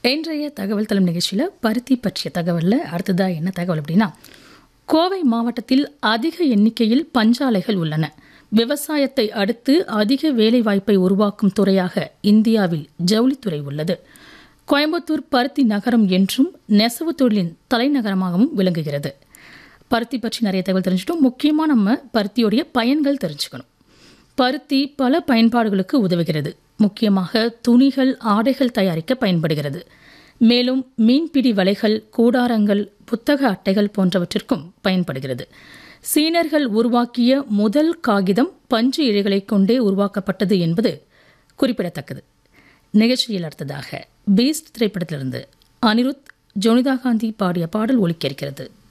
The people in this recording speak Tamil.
இன்றைய தகவல் தளம் நிகழ்ச்சியில் பருத்தி பற்றிய தகவலில் அடுத்ததாக என்ன தகவல் அப்படின்னா கோவை மாவட்டத்தில் அதிக எண்ணிக்கையில் பஞ்சாலைகள் உள்ளன விவசாயத்தை அடுத்து அதிக வேலைவாய்ப்பை உருவாக்கும் துறையாக இந்தியாவில் ஜவுளித்துறை உள்ளது கோயம்புத்தூர் பருத்தி நகரம் என்றும் நெசவு தொழிலின் தலைநகரமாகவும் விளங்குகிறது பருத்தி பற்றி நிறைய தகவல் தெரிஞ்சுட்டோம் முக்கியமாக நம்ம பருத்தியோடைய பயன்கள் தெரிஞ்சுக்கணும் பருத்தி பல பயன்பாடுகளுக்கு உதவுகிறது முக்கியமாக துணிகள் ஆடைகள் தயாரிக்க பயன்படுகிறது மேலும் மீன்பிடி வலைகள் கூடாரங்கள் புத்தக அட்டைகள் போன்றவற்றிற்கும் பயன்படுகிறது சீனர்கள் உருவாக்கிய முதல் காகிதம் பஞ்சு இழைகளைக் கொண்டே உருவாக்கப்பட்டது என்பது குறிப்பிடத்தக்கது நிகழ்ச்சியில் அடுத்ததாக பீஸ்ட் திரைப்படத்திலிருந்து அனிருத் ஜோனிதா காந்தி பாடிய பாடல் ஒலிக்க இருக்கிறது